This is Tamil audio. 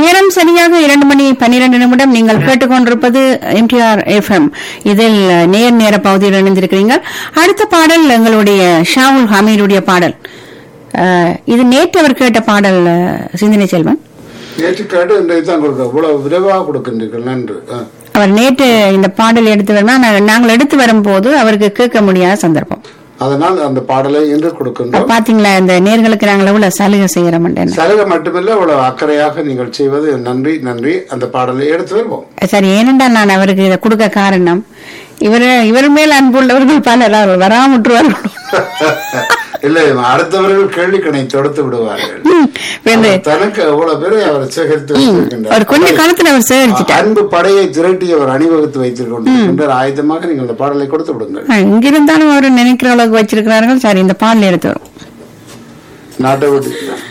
நேரம் சரியாக இரண்டு மணி பன்னிரண்டு நிமிடம் நீங்கள் கேட்டுக்கொண்டிருப்பது எம்டிஆர் எஃப்எம் இதில் நேர் நேர பகுதியில் இணைந்திருக்கிறீங்க அடுத்த பாடல் எங்களுடைய ஷாவுல் ஹமீதுடைய பாடல் அஹ், இது நேற்று அவர் கேட்ட பாடல் அஹ், சிந்தனை செல்வன் நேற்று கேட்டு இன்றைக்கு தான் கொடுக்க இவ்வளவு விரைவாக கொடுக்கின்றீர்கள் நன்று ஆ. அவர் நேற்று இந்த பாடல் எடுத்து வரணும் ஆனா, நாங்கள் எடுத்து வரும்போது அவருக்கு கேட்க முடியாத சந்தர்ப்பம் அதனால் அந்த பாடலை இன்று கொடுக்கின்றோம் பாத்தீங்களா இந்த நேர்களுக்கு நாங்கள் எவ்வளவு சலுகை செய்யறோம் சலுகை மட்டுமில்லை இவ்வளவு அக்கறையாக நீங்கள் செய்வது நன்றி நன்றி அந்த பாடலை எடுத்து வருவோம் சரி ஏனென்றால் நான் அவருக்கு இதை கொடுக்க காரணம் இவர் இவர் மேல் அன்புள்ளவர்கள் பலர் அவர் வராமட்டுவார்கள் இல்லை அடுத்தவர்கள் கேள்வி கணை தொடுத்து விடுவார்கள் வேண்டு அவர் தனக்கு எவ்வளவு பேரை அவர் சேகரித்து ஒரு வைத்திருக்கின்றார் கொஞ்ச காலத்துல அவர் சேகரிச்சுட்டார் அன்பு படையை திரட்டி அவர் அணிவகுத்து வைத்திருக்கின்றார் ஆயுதமாக நீங்கள் அந்த பாடலை கொடுத்து விடுங்கள் ஆ, இங்கிருந்தாலும் அவர் நினைக்கிற அளவுக்கு வச்சிருக்கிறார்கள் சரி இந்த பாடல் எடுத்து வரும் நாட்டை விட்டு